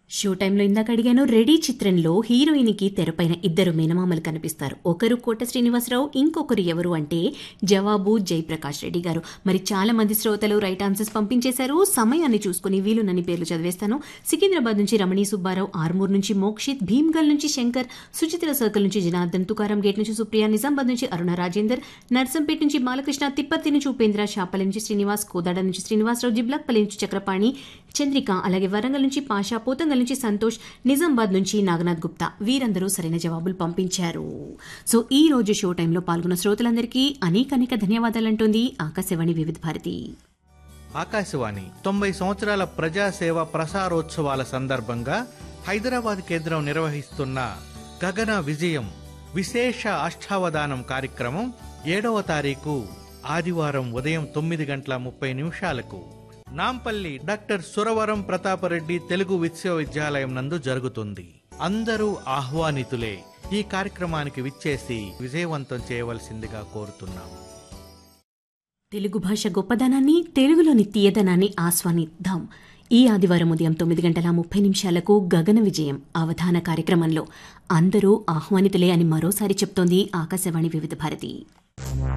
show టైంలో ఇందాక అడిగాను రెడీ చిత్రంలో హీరోయిన్కి తెరపైన ఇద్దరు మేనమామలు కనిపిస్తారు ఒకరు కోట శ్రీనివాసరావు ఇంకొకరు ఎవరు అంటే జవాబు జయప్రకాష్ రెడ్డి గారు మరి చాలా మంది శ్రోతలు రైట్ ఆన్సర్స్ పంపించేశారు సమయాన్ని చూసుకుని వీలునని పేర్లు చదివేస్తాను సికింద్రాబాద్ నుంచి రమణీ సుబ్బారావు ఆర్మూర్ నుంచి మోక్షిత్ భీమ్గల్ నుంచి శంకర్ సుచిత్ర సర్కిల్ నుంచి జనార్దన్ తుకారం గేట్ నుంచి సుప్రియ నిజామాబాద్ నుంచి అరుణ రాజేందర్ నర్సంపేట నుంచి బాలకృష్ణ తిప్పర్తి నుంచి ఉపేంద్ర శాపల్లి నుంచి శ్రీనివాస్ కోదాడ నుంచి శ్రీనివాసరావు జిబ్లక్పల్లి నుంచి చక్రపాణి చంద్రిక అలాగే వరంగల్ నుంచి పాషా పోతంగల్ నుంచి సంతోష్ నిజామాబాద్ నుంచి నాగనాథ్ గుప్తా వీరందరూ సరైన జవాబులు పంపించారు సో ఈ రోజు షో టైంలో పాల్గొన్న శ్రోతలందరికీ అనేక అనేక ధన్యవాదాలంటోంది ఆకాశవాణి వివిధ భారతి ఆకాశవాణి తొంభై సంవత్సరాల ప్రజాసేవ ప్రసారోత్సవాల సందర్భంగా హైదరాబాద్ కేంద్రం నిర్వహిస్తున్న గగన విజయం విశేష అష్టావధానం కార్యక్రమం ఏడవ తారీఖు ఆదివారం ఉదయం తొమ్మిది గంటల ముప్పై నిమిషాలకు నాంపల్లి డాక్టర్ సురవరం ప్రతాపరెడ్డి తెలుగు విశ్వవిద్యాలయం నందు జరుగుతుంది అందరూ ఆహ్వానితులే ఈ కార్యక్రమానికి విచ్చేసి విజయవంతం చేయవలసిందిగా కోరుతున్నాం తెలుగు భాష గొప్పదనాన్ని తెలుగులోని తీయదనాన్ని ఆస్వానిద్దాం ఈ ఆదివారం ఉదయం తొమ్మిది గంటల ముప్పై నిమిషాలకు గగన విజయం అవధాన కార్యక్రమంలో అందరూ ఆహ్వానితులే అని మరోసారి చెప్తోంది ఆకాశవాణి వివిధ భారతి